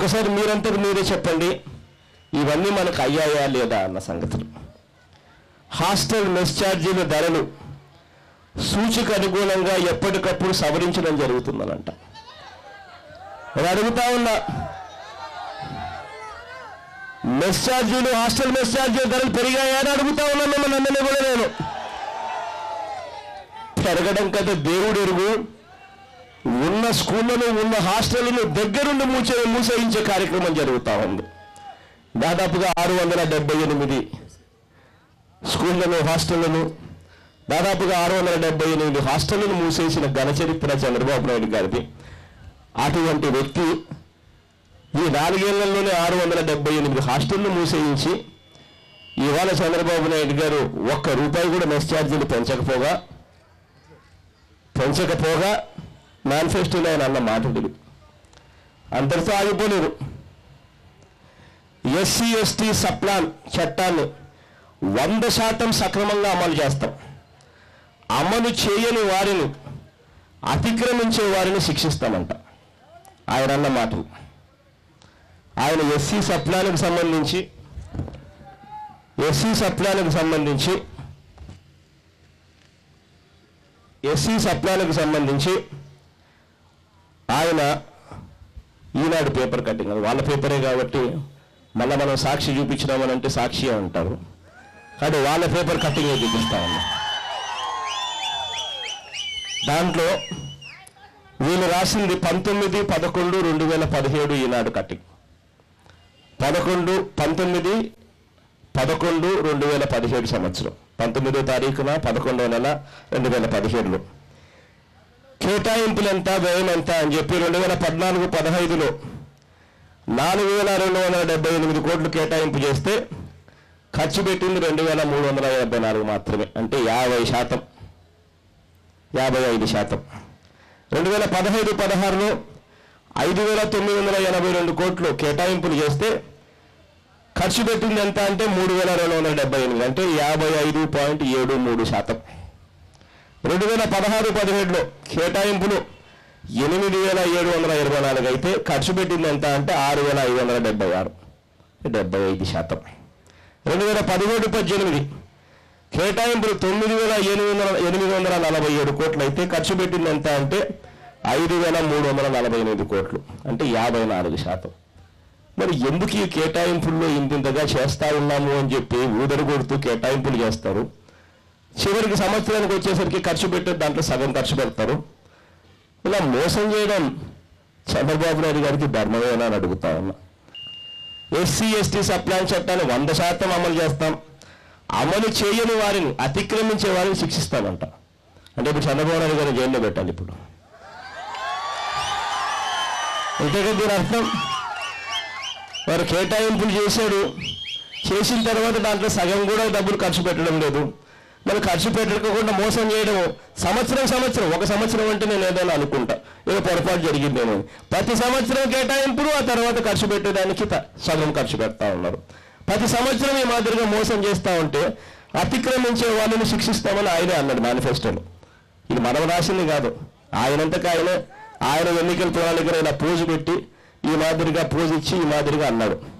ఒకసారి మీరంతకు మీరే చెప్పండి ఇవన్నీ మనకు అయ్యాయా లేదా అన్న సంగతులు హాస్టల్ మెస్ ఛార్జీల ధరలు సూచిక అనుగుణంగా ఎప్పటికప్పుడు సవరించడం జరుగుతుందనంట నేను అడుగుతా ఉన్నా మెస్ ఛార్జీలు హాస్టల్ మెస్ ఛార్జీల ధరలు పెరిగాయా అని అడుగుతా ఉన్నా మిమ్మల్ని అందరినీ కూడా నేను పెరగడం కదా దేవుడు ఎరుగు ఉన్న స్కూళ్ళను ఉన్న హాస్టళ్లను దగ్గరుండి మూసే మూసేయించే కార్యక్రమం జరుగుతూ ఉంది దాదాపుగా ఆరు వందల డెబ్బై ఎనిమిది స్కూళ్ళను హాస్టళ్లను దాదాపుగా ఆరు వందల డెబ్బై ఎనిమిది హాస్టళ్లను మూసేసిన ఘన చరిత్ర చంద్రబాబు నాయుడు గారిది అటువంటి వ్యక్తి ఈ నాలుగేళ్లలోనే ఆరు వందల డెబ్బై ఎనిమిది హాస్టళ్లు మూసేయించి ఇవాళ చంద్రబాబు నాయుడు గారు ఒక్క రూపాయి కూడా మెస్ ఛార్జీలు పెంచకపోగా పెంచకపోగా మేనిఫెస్టోలో ఆయన అన్న మాటలు ఇవి. అంతటితో ఆగిపోలేరు ఎస్సీ ఎస్టీ సప్లాన్ చట్టాన్ని వంద శాతం సక్రమంగా అమలు చేస్తాం అమలు చేయని వారిని అతిక్రమించే వారిని శిక్షిస్తామంట ఆయన అన్న మాటలు ఆయన ఎస్సీ సప్లానికి సంబంధించి ఎస్సీ సప్లానికి సంబంధించి ఎస్సీ సప్లానికి సంబంధించి ఆయన ఈనాడు పేపర్ కట్టింగ్ అది వాళ్ళ పేపరే కాబట్టి మళ్ళీ మనం సాక్షి చూపించినామని అంటే సాక్షి అంటారు కానీ వాళ్ళ పేపర్ కట్టింగ్ చూపిస్తా ఉన్నా దాంట్లో వీళ్ళు రాసింది పంతొమ్మిది పదకొండు రెండు వేల పదిహేడు ఈనాడు కట్టింగ్ పదకొండు పంతొమ్మిది పదకొండు రెండు వేల పదిహేడు సంవత్సరం పంతొమ్మిదో తారీఖున పదకొండో నెల రెండు వేల పదిహేడులో కేటాయింపులు ఎంత వ్యయం ఎంత అని చెప్పి రెండు వేల పద్నాలుగు పదహైదులో నాలుగు వేల రెండు వందల డెబ్బై ఎనిమిది కోట్లు కేటాయింపు చేస్తే ఖర్చు పెట్టింది రెండు వేల మూడు వందల డెబ్బై నాలుగు మాత్రమే అంటే యాభై శాతం యాభై ఐదు శాతం రెండు వేల పదహైదు పదహారులో ఐదు వేల తొమ్మిది వందల ఎనభై రెండు కోట్లు కేటాయింపులు చేస్తే ఖర్చు పెట్టింది ఎంత అంటే మూడు వేల రెండు వందల డెబ్బై ఎనిమిది అంటే యాభై ఐదు పాయింట్ ఏడు మూడు శాతం రెండు వేల పదహారు పదిహేడులో కేటాయింపులు ఎనిమిది వేల ఏడు వందల ఇరవై నాలుగు అయితే ఖర్చు పెట్టింది ఎంత అంటే ఆరు వేల ఐదు వందల డెబ్బై ఆరు డెబ్బై ఐదు శాతం రెండు వేల పదిహేడు పద్దెనిమిది కేటాయింపులు తొమ్మిది వేల ఎనిమిది వందల ఎనిమిది వందల నలభై ఏడు కోట్లు అయితే ఖర్చు పెట్టింది ఎంత అంటే ఐదు వేల మూడు వందల నలభై ఎనిమిది కోట్లు అంటే యాభై నాలుగు శాతం మరి ఎందుకు ఈ కేటాయింపుల్లో ఇంతింతగా చేస్తా ఉన్నాము అని చెప్పి ఊదరు కొడుతూ కేటాయింపులు చేస్తారు చివరికి సంవత్సరానికి వచ్చేసరికి ఖర్చు పెట్టే దాంట్లో సగం ఖర్చు పెడతారు ఇలా మోసం చేయడం చంద్రబాబు నాయుడు గారికి ధర్మమేనా అని అడుగుతా ఉన్నా ఎస్సీ ఎస్టీ సప్లాన్ చట్టాన్ని వంద శాతం అమలు చేస్తాం అమలు చేయని వారిని అతిక్రమించే వారిని శిక్షిస్తామంట అంటే ఇప్పుడు చంద్రబాబు నాయుడు గారిని జైల్లో పెట్టాలి ఇప్పుడు అంతేగా దీని అర్థం వారు కేటాయింపులు చేశాడు చేసిన తర్వాత దాంట్లో సగం కూడా డబ్బులు ఖర్చు పెట్టడం లేదు మరి ఖర్చు పెట్టకుండా మోసం చేయడం సంవత్సరం సంవత్సరం ఒక సంవత్సరం అంటే నేను ఏదైనా అనుకుంటా ఏదో పొరపాటు జరిగిందేమో అని. ప్రతి సంవత్సరం కేటాయింపులు ఆ తర్వాత ఖర్చు పెట్టేదానికి త- సగం ఖర్చు పెడతా ఉన్నారు ప్రతి సంవత్సరం ఈ మాదిరిగా మోసం చేస్తా ఉంటే అతిక్రమించే వాళ్ళని శిక్షిస్తామని ఆయనే అన్నాడు మేనిఫెస్టోలో ఇది మనం రాసింది కాదు ఆయనంతకు ఆయనే ఆయన ఎన్నికల ప్రణాళికలో ఇలా పోజు పెట్టి ఈ మాదిరిగా పోజు ఇచ్చి ఈ మాదిరిగా అన్నాడు